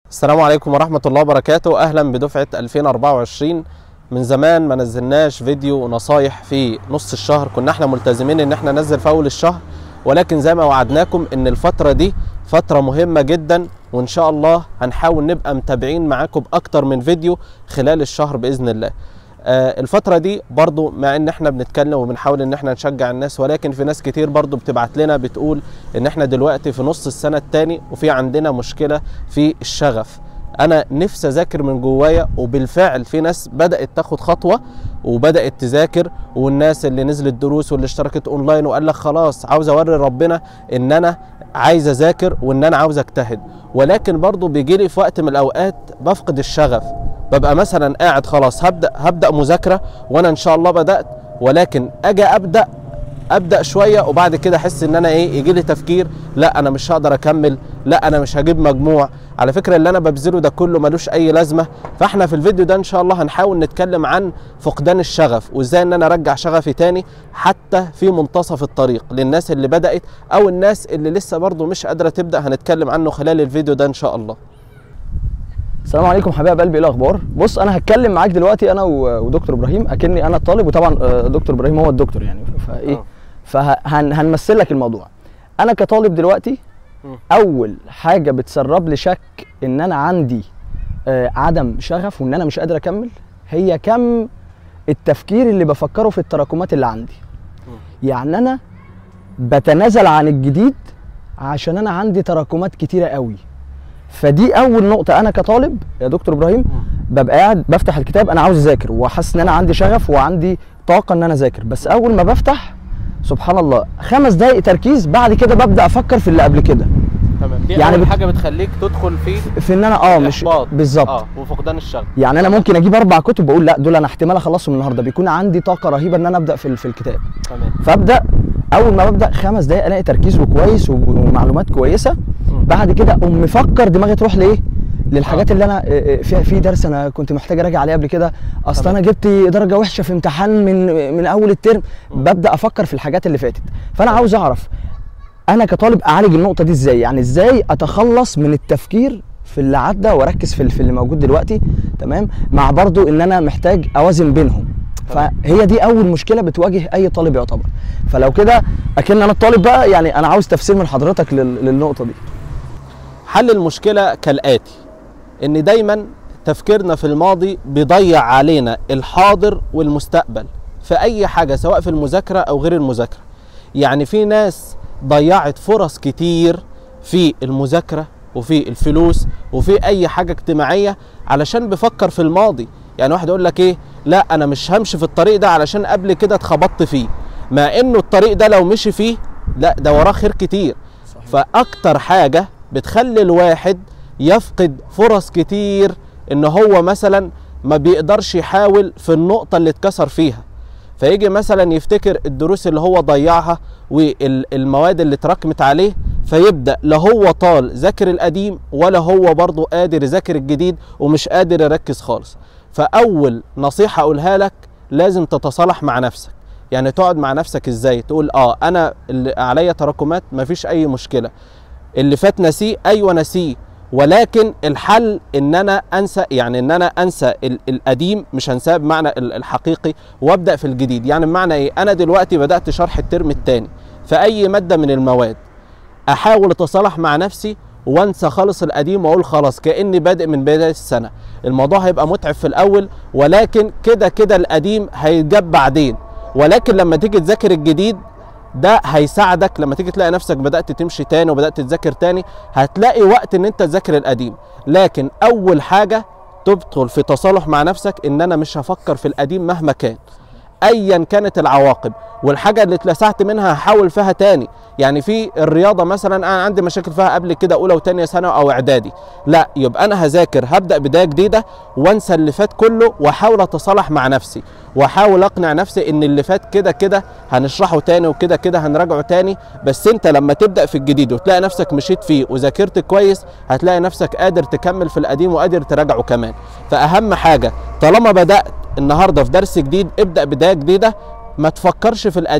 السلام عليكم ورحمة الله وبركاته أهلا بدفعة 2024 من زمان ما نزلناش فيديو نصايح في نص الشهر كنا احنا ملتزمين ان احنا ننزل في اول الشهر ولكن زي ما وعدناكم ان الفترة دي فترة مهمة جدا وان شاء الله هنحاول نبقى متابعين معاكم باكتر من فيديو خلال الشهر باذن الله آه الفترة دي برضو مع ان احنا بنتكلم وبنحاول ان احنا نشجع الناس ولكن في ناس كتير برضو بتبعت لنا بتقول ان احنا دلوقتي في نص السنة التاني وفي عندنا مشكلة في الشغف انا نفسي اذاكر من جوايا وبالفعل في ناس بدات تاخد خطوه وبدات تذاكر والناس اللي نزلت دروس واللي اشتركت اونلاين وقال لك خلاص عاوز اوري ربنا ان انا عايز اذاكر وان انا عاوز اجتهد ولكن برضه بيجي لي في وقت من الاوقات بفقد الشغف ببقى مثلا قاعد خلاص هبدا هبدا مذاكره وانا ان شاء الله بدات ولكن اجي ابدا ابدا شويه وبعد كده احس ان انا ايه يجي لي تفكير لا انا مش هقدر اكمل لا انا مش هجيب مجموع على فكره اللي انا ببذله ده كله ملوش اي لازمه فاحنا في الفيديو ده ان شاء الله هنحاول نتكلم عن فقدان الشغف وازاي ان انا ارجع شغفي تاني حتى في منتصف الطريق للناس اللي بدات او الناس اللي لسه برضه مش قادره تبدا هنتكلم عنه خلال الفيديو ده ان شاء الله السلام عليكم حبايب قلبي ايه الاخبار بص انا هتكلم معاك دلوقتي انا و- ودكتور ابراهيم اكني انا الطالب وطبعا آه، دكتور ابراهيم هو الدكتور يعني فايه آه. فهنمثل لك الموضوع انا كطالب دلوقتي مم. اول حاجه بتسرب لي شك ان انا عندي آه، عدم شغف وان انا مش قادر اكمل هي كم التفكير اللي بفكره في التراكمات اللي عندي يعني انا بتنازل عن الجديد عشان انا عندي تراكمات كتيره قوي فدي اول نقطه انا كطالب يا دكتور ابراهيم ببقى قاعد بفتح الكتاب انا عاوز اذاكر وحاسس ان انا عندي شغف وعندي طاقه ان انا اذاكر بس اول ما بفتح سبحان الله خمس دقائق تركيز بعد كده ببدا افكر في اللي قبل كده تمام دي يعني يعني اول بت- حاجه بتخليك تدخل في في ان انا اه مش الإحباط. بالظبط اه وفقدان الشغف يعني انا ممكن اجيب اربع كتب واقول لا دول انا احتمال اخلصهم النهارده بيكون عندي طاقه رهيبه ان انا ابدا في في الكتاب تمام فابدا اول ما ببدا خمس دقائق الاقي تركيز وكويس ومعلومات كويسه مم. بعد كده اقوم مفكر دماغي تروح لايه للحاجات اللي انا آه، آه، في في درس انا كنت محتاج اراجع عليه قبل كده اصل تمام. انا جبت درجه وحشه في امتحان من من اول الترم مم. ببدا افكر في الحاجات اللي فاتت فانا عاوز اعرف انا كطالب اعالج النقطه دي ازاي يعني ازاي اتخلص من التفكير في اللي عدى واركز في في اللي موجود دلوقتي تمام مع برضو ان انا محتاج اوازن بينهم تمام. فهي دي اول مشكله بتواجه اي طالب يعتبر فلو كده اكن انا الطالب بقى يعني انا عاوز تفسير من حضرتك لل- للنقطه دي حل المشكلة كالآتي إن دايما تفكيرنا في الماضي بيضيع علينا الحاضر والمستقبل في أي حاجة سواء في المذاكرة أو غير المذاكرة يعني في ناس ضيعت فرص كتير في المذاكرة وفي الفلوس وفي أي حاجة اجتماعية علشان بيفكر في الماضي يعني واحد يقول لك إيه لا أنا مش همشي في الطريق ده علشان قبل كده اتخبطت فيه مع إنه الطريق ده لو مشي فيه لا ده وراه خير كتير فاكتر حاجه بتخلي الواحد يفقد فرص كتير ان هو مثلا ما بيقدرش يحاول في النقطه اللي اتكسر فيها فيجي مثلا يفتكر الدروس اللي هو ضيعها والمواد اللي اتراكمت عليه فيبدا لا هو طال ذاكر القديم ولا هو برضه قادر يذاكر الجديد ومش قادر يركز خالص فاول نصيحه اقولها لك لازم تتصالح مع نفسك يعني تقعد مع نفسك ازاي تقول اه انا اللي عليا تراكمات مفيش اي مشكله اللي فات نسيه ايوه نسيه ولكن الحل ان انا انسى يعني ان انا انسى ال- القديم مش هنساه بمعنى ال- الحقيقي وابدا في الجديد يعني بمعنى ايه انا دلوقتي بدات شرح الترم الثاني في اي ماده من المواد احاول اتصالح مع نفسي وانسى خالص القديم واقول خلاص كاني بادئ من بدايه السنه الموضوع هيبقى متعب في الاول ولكن كده كده القديم هيتجاب بعدين ولكن لما تيجي تذاكر الجديد ده هيساعدك لما تيجي تلاقي نفسك بدات تمشي تاني وبدات تذاكر تاني هتلاقي وقت ان انت تذاكر القديم لكن اول حاجه تدخل في تصالح مع نفسك ان انا مش هفكر في القديم مهما كان ايا كانت العواقب والحاجه اللي اتلسعت منها هحاول فيها تاني يعني في الرياضه مثلا انا عندي مشاكل فيها قبل كده اولى وثانيه سنه او اعدادي لا يبقى انا هذاكر هبدا بدايه جديده وانسى اللي فات كله واحاول اتصالح مع نفسي واحاول اقنع نفسي ان اللي فات كده كده هنشرحه تاني وكده كده هنراجعه تاني بس انت لما تبدا في الجديد وتلاقي نفسك مشيت فيه وذاكرت كويس هتلاقي نفسك قادر تكمل في القديم وقادر تراجعه كمان فاهم حاجه طالما بدات النهارده في درس جديد ابدا بدايه جديده ما تفكرش في القديم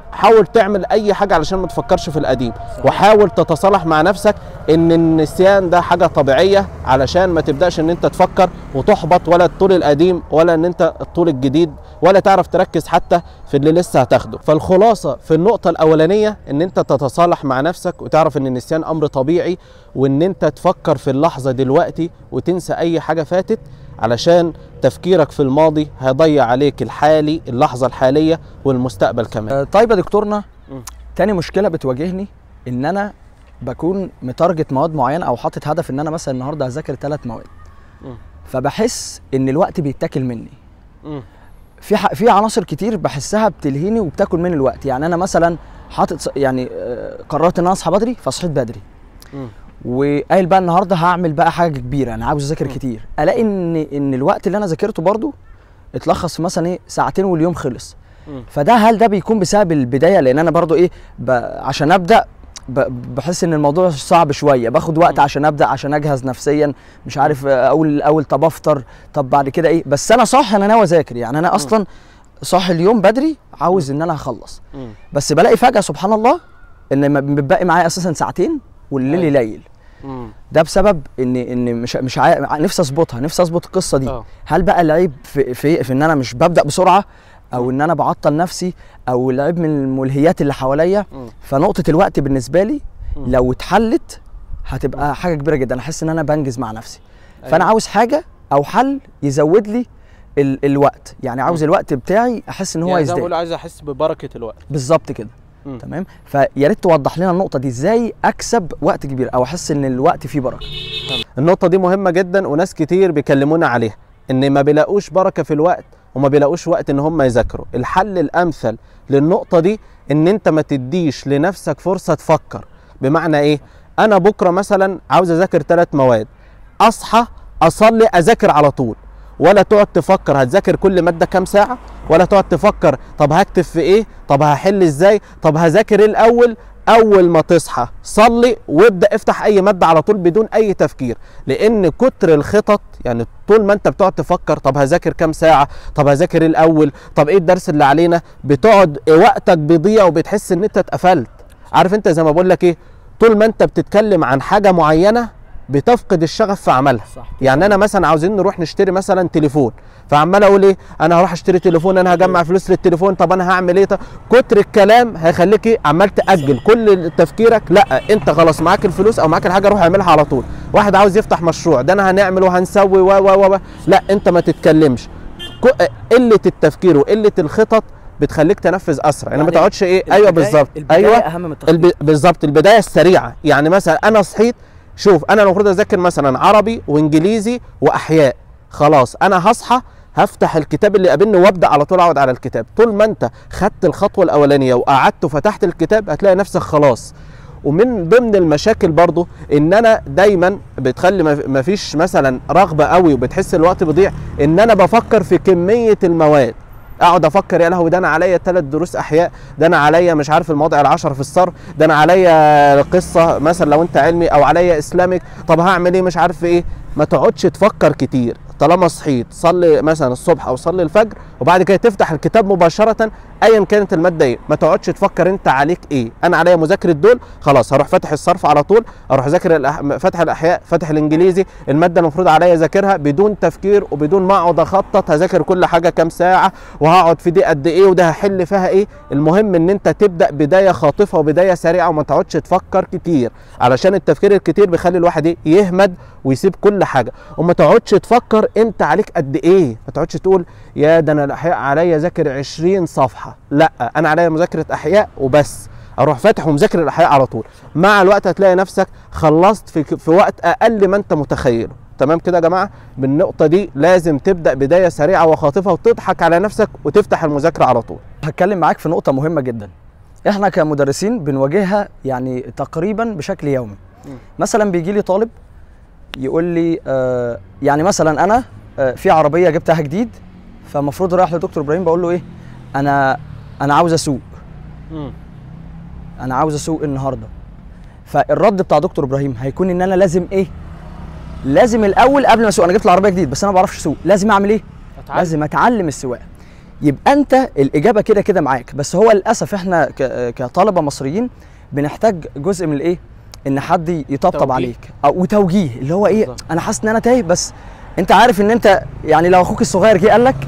حاول تعمل اي حاجه علشان ما تفكرش في القديم وحاول تتصالح مع نفسك ان النسيان ده حاجه طبيعيه علشان ما تبداش ان انت تفكر وتحبط ولا الطول القديم ولا ان انت الطول الجديد ولا تعرف تركز حتى في اللي لسه هتاخده فالخلاصه في النقطه الاولانيه ان انت تتصالح مع نفسك وتعرف ان النسيان امر طبيعي وان انت تفكر في اللحظه دلوقتي وتنسى اي حاجه فاتت علشان تفكيرك في الماضي هيضيع عليك الحالي اللحظه الحاليه والمستقبل كمان آه، طيب يا دكتورنا مم. تاني مشكله بتواجهني ان انا بكون متارجت مواد معينه او حاطط هدف ان انا مثلا النهارده هذاكر ثلاث مواد مم. فبحس ان الوقت بيتاكل مني مم. في ح... في عناصر كتير بحسها بتلهيني وبتاكل مني الوقت يعني انا مثلا حاطط ص- يعني آه، قررت ان انا اصحى بدري فصحيت بدري مم. وقايل بقى النهارده هعمل بقى حاجه كبيره انا عاوز اذاكر مم. كتير الاقي ان ان الوقت اللي انا ذاكرته برضو اتلخص في مثلا ايه ساعتين واليوم خلص مم. فده هل ده بيكون بسبب البدايه لان انا برضو ايه ب... عشان ابدا ب... بحس ان الموضوع صعب شويه باخد وقت مم. عشان ابدا عشان اجهز نفسيا مش عارف آه، اول الاول طب افطر طب بعد كده ايه بس انا صح انا ناوي اذاكر يعني انا اصلا صاحي اليوم بدري عاوز ان انا هخلص مم. بس بلاقي فجاه سبحان الله ان م- متبقي معايا اساسا ساعتين والليل أيوة. ليل مم. ده بسبب ان ان مش مش عا... نفسي اظبطها نفسي اظبط القصه دي آه. هل بقى العيب في, في في ان انا مش ببدا بسرعه او ان انا بعطل نفسي او العيب من الملهيات اللي حواليا مم. فنقطه الوقت بالنسبه لي مم. لو اتحلت هتبقى حاجه كبيره جدا احس ان انا بنجز مع نفسي فانا أيوة. عاوز حاجه او حل يزود لي ال... الوقت يعني عاوز مم. الوقت بتاعي احس ان هو يعني زي ما يزداد بقول عايز احس ببركه الوقت بالظبط كده مم. تمام فيا ريت توضح لنا النقطه دي ازاي اكسب وقت كبير او احس ان الوقت فيه بركه النقطة دي مهمة جدا وناس كتير بيكلمونا عليها ان ما بيلاقوش بركة في الوقت وما بيلاقوش وقت ان هم يذاكروا الحل الامثل للنقطة دي ان انت ما تديش لنفسك فرصة تفكر بمعنى ايه انا بكرة مثلا عاوز اذاكر ثلاث مواد اصحى اصلي اذاكر على طول ولا تقعد تفكر هتذاكر كل مادة كام ساعة ولا تقعد تفكر طب هكتب في ايه طب هحل ازاي طب هذاكر ايه الاول اول ما تصحى صلي وابدا افتح اي ماده على طول بدون اي تفكير لان كتر الخطط يعني طول ما انت بتقعد تفكر طب هذاكر كام ساعه طب هذاكر ايه الاول طب ايه الدرس اللي علينا بتقعد وقتك بيضيع وبتحس ان انت اتقفلت عارف انت زي ما بقول لك ايه طول ما انت بتتكلم عن حاجه معينه بتفقد الشغف في عملها صح يعني انا مثلا عاوزين نروح نشتري مثلا تليفون فعمال اقول ايه انا هروح اشتري تليفون انا هجمع فلوس للتليفون طب انا هعمل ايه طب كتر الكلام هيخليك ايه عمال تاجل كل تفكيرك لا انت خلاص معاك الفلوس او معاك الحاجه روح اعملها على طول واحد عاوز يفتح مشروع ده انا هنعمل وهنسوي و و و لا انت ما تتكلمش ك- قله التفكير وقله الخطط بتخليك تنفذ اسرع يعني ما يعني تقعدش ايه ايوه البداية- بالظبط البداية ايوه اهم من التخطيط الب... بالظبط البدايه السريعه يعني مثلا انا صحيت شوف انا المفروض اذاكر مثلا عربي وانجليزي واحياء خلاص انا هصحى هفتح الكتاب اللي قابلني وابدا على طول اقعد على الكتاب طول ما انت خدت الخطوه الاولانيه وقعدت وفتحت الكتاب هتلاقي نفسك خلاص ومن ضمن المشاكل برضو ان انا دايما بتخلي ما- مفيش مثلا رغبه قوي وبتحس الوقت بيضيع ان انا بفكر في كميه المواد اقعد افكر يا لهوي ده انا عليا ثلاث دروس احياء ده انا عليا مش عارف المواضع العشرة في الصرف ده انا عليا قصه مثلا لو انت علمي او عليا اسلامك طب هعمل ايه مش عارف ايه ما تقعدش تفكر كتير طالما صحيت صلي مثلا الصبح او صلي الفجر وبعد كده تفتح الكتاب مباشره ايا كانت الماده ايه ما تقعدش تفكر انت عليك ايه انا عليا مذاكره دول خلاص هروح فاتح الصرف على طول اروح اذاكر الأح... فاتح الاحياء فاتح الانجليزي الماده المفروض عليا اذاكرها بدون تفكير وبدون ما اقعد اخطط هذاكر كل حاجه كام ساعه وهقعد في دي قد ايه وده هحل فيها ايه المهم ان انت تبدا بدايه خاطفه وبدايه سريعه وما تقعدش تفكر كتير علشان التفكير الكتير بيخلي الواحد ايه يهمد ويسيب كل حاجه وما تقعدش تفكر انت عليك قد ايه ما تقعدش تقول يا ده انا الاحياء عليا ذاكر 20 صفحه لا انا عليا مذاكره احياء وبس اروح فاتح ومذاكر الاحياء على طول مع الوقت هتلاقي نفسك خلصت في في وقت اقل ما انت متخيله تمام كده يا جماعه بالنقطه دي لازم تبدا بدايه سريعه وخاطفه وتضحك على نفسك وتفتح المذاكره على طول هتكلم معاك في نقطة مهمة جدا احنا كمدرسين بنواجهها يعني تقريبا بشكل يومي مم. مثلا بيجي لي طالب يقول لي آه يعني مثلا انا آه في عربية جبتها جديد فالمفروض رايح لدكتور ابراهيم بقول له ايه انا انا عاوز اسوق انا عاوز اسوق النهارده فالرد بتاع دكتور ابراهيم هيكون ان انا لازم ايه لازم الاول قبل ما اسوق انا جبت العربيه جديد بس انا ما بعرفش اسوق لازم اعمل ايه أتعلم. لازم اتعلم السواقه يبقى انت الاجابه كده كده معاك بس هو للاسف احنا ك- كطلبه مصريين بنحتاج جزء من الايه ان حد يطبطب توجيه. عليك او وتوجيه اللي هو ايه بالظبط. انا حاسس ان انا تايه بس انت عارف ان انت يعني لو اخوك الصغير جه قال لك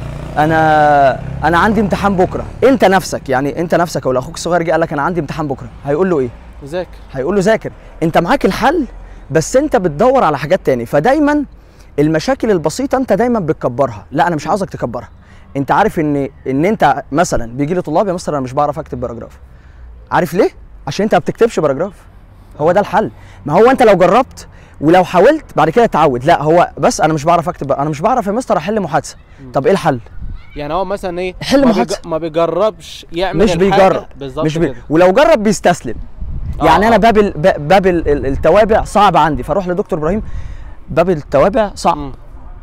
انا انا عندي امتحان بكره انت نفسك يعني انت نفسك او لو اخوك الصغير جه قال لك انا عندي امتحان بكره هيقول له ايه ذاكر هيقول له ذاكر انت معاك الحل بس انت بتدور على حاجات تاني فدايما المشاكل البسيطه انت دايما بتكبرها لا انا مش عاوزك تكبرها انت عارف ان ان انت مثلا بيجي لي طلاب يا مستر انا مش بعرف اكتب باراجراف عارف ليه عشان انت ما بتكتبش باراجراف هو ده الحل ما هو انت لو جربت ولو حاولت بعد كده تعود لا هو بس انا مش بعرف اكتب انا مش بعرف يا مستر احل محادثه طب ايه الحل يعني هو مثلا ايه حل ما, محادثة. بيج... ما بيجربش يعمل مش الحاجة بيجرب بالظبط مش بي... كده. ولو جرب بيستسلم آه، يعني انا آه. باب ال... ب- باب ال- ال- التوابع صعب عندي فاروح لدكتور ابراهيم باب التوابع صعب مم.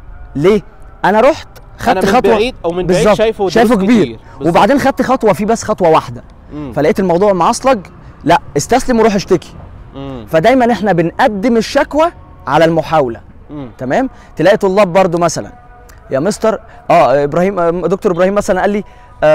ليه انا رحت انا خدت من خطوه بعيد او من بعيد بالظبط شايفه شايفه دروس كبير كتير. بالظبط. وبعدين خدت خطوه فيه بس خطوه واحده مم. فلقيت الموضوع معصلج لا استسلم وروح اشتكي مم. فدايما احنا بنقدم الشكوى على المحاوله مم. تمام تلاقي طلاب برضو مثلا يا مستر اه ابراهيم آه، دكتور ابراهيم مثلا قال لي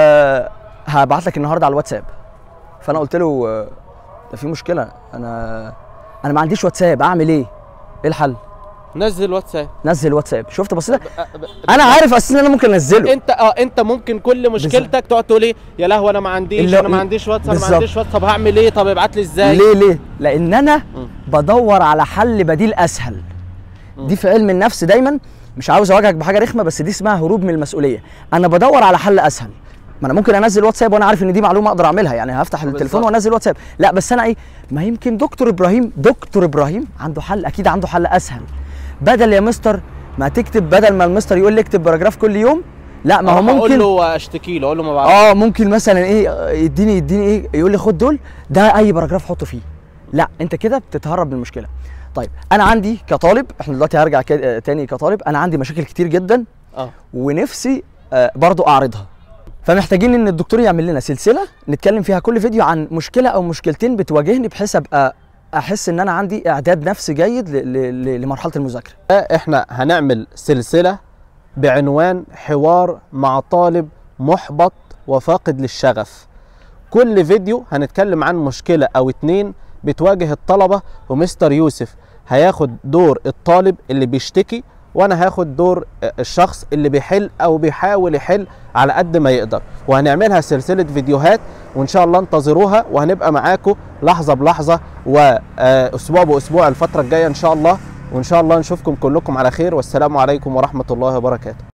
آه هبعت لك النهارده على الواتساب فانا قلت له آه، ده في مشكله انا انا ما عنديش واتساب اعمل ايه ايه الحل نزل واتساب نزل واتساب شفت بص ده أ- ب- انا عارف اساسا ان انا ممكن انزله انت اه انت ممكن كل مشكلتك تقعد تقول ايه يا لهوي انا ما عنديش اللي- انا ما عنديش واتس انا ما بالظبط. عنديش واتس طب هعمل ايه طب ابعت لي ازاي ليه ليه لان انا مم. بدور على حل بديل اسهل مم. دي في علم النفس دايما مش عاوز اواجهك بحاجه رخمه بس دي اسمها هروب من المسؤوليه انا بدور على حل اسهل ما انا ممكن انزل واتساب وانا عارف ان دي معلومه اقدر اعملها يعني هفتح التليفون بالظبط. وانزل واتساب لا بس انا ايه ما يمكن دكتور ابراهيم دكتور ابراهيم عنده حل اكيد عنده حل اسهل بدل يا مستر ما تكتب بدل ما المستر يقول لي اكتب باراجراف كل يوم لا ما هو أروح اقول ممكن له اشتكي له اقول له ما بعرفش اه ممكن مثلا ايه آه، يديني يديني ايه يقول لي خد دول ده اي باراجراف حطه فيه لا انت كده بتتهرب من المشكله طيب انا عندي كطالب احنا دلوقتي هرجع كده- آه، تاني كطالب انا عندي مشاكل كتير جدا اه ونفسي آه، برضو اعرضها فمحتاجين ان الدكتور يعمل لنا سلسله نتكلم فيها كل فيديو عن مشكله او مشكلتين بتواجهني بحيث ابقى احس ان انا عندي اعداد نفسي جيد ل- ل- ل- لمرحله المذاكره احنا هنعمل سلسله بعنوان حوار مع طالب محبط وفاقد للشغف كل فيديو هنتكلم عن مشكله او اتنين بتواجه الطلبه ومستر يوسف هياخد دور الطالب اللي بيشتكي وانا هاخد دور الشخص اللي بيحل او بيحاول يحل على قد ما يقدر وهنعملها سلسله فيديوهات وان شاء الله انتظروها وهنبقى معاكم لحظه بلحظه واسبوع باسبوع الفتره الجايه ان شاء الله وان شاء الله نشوفكم كلكم على خير والسلام عليكم ورحمه الله وبركاته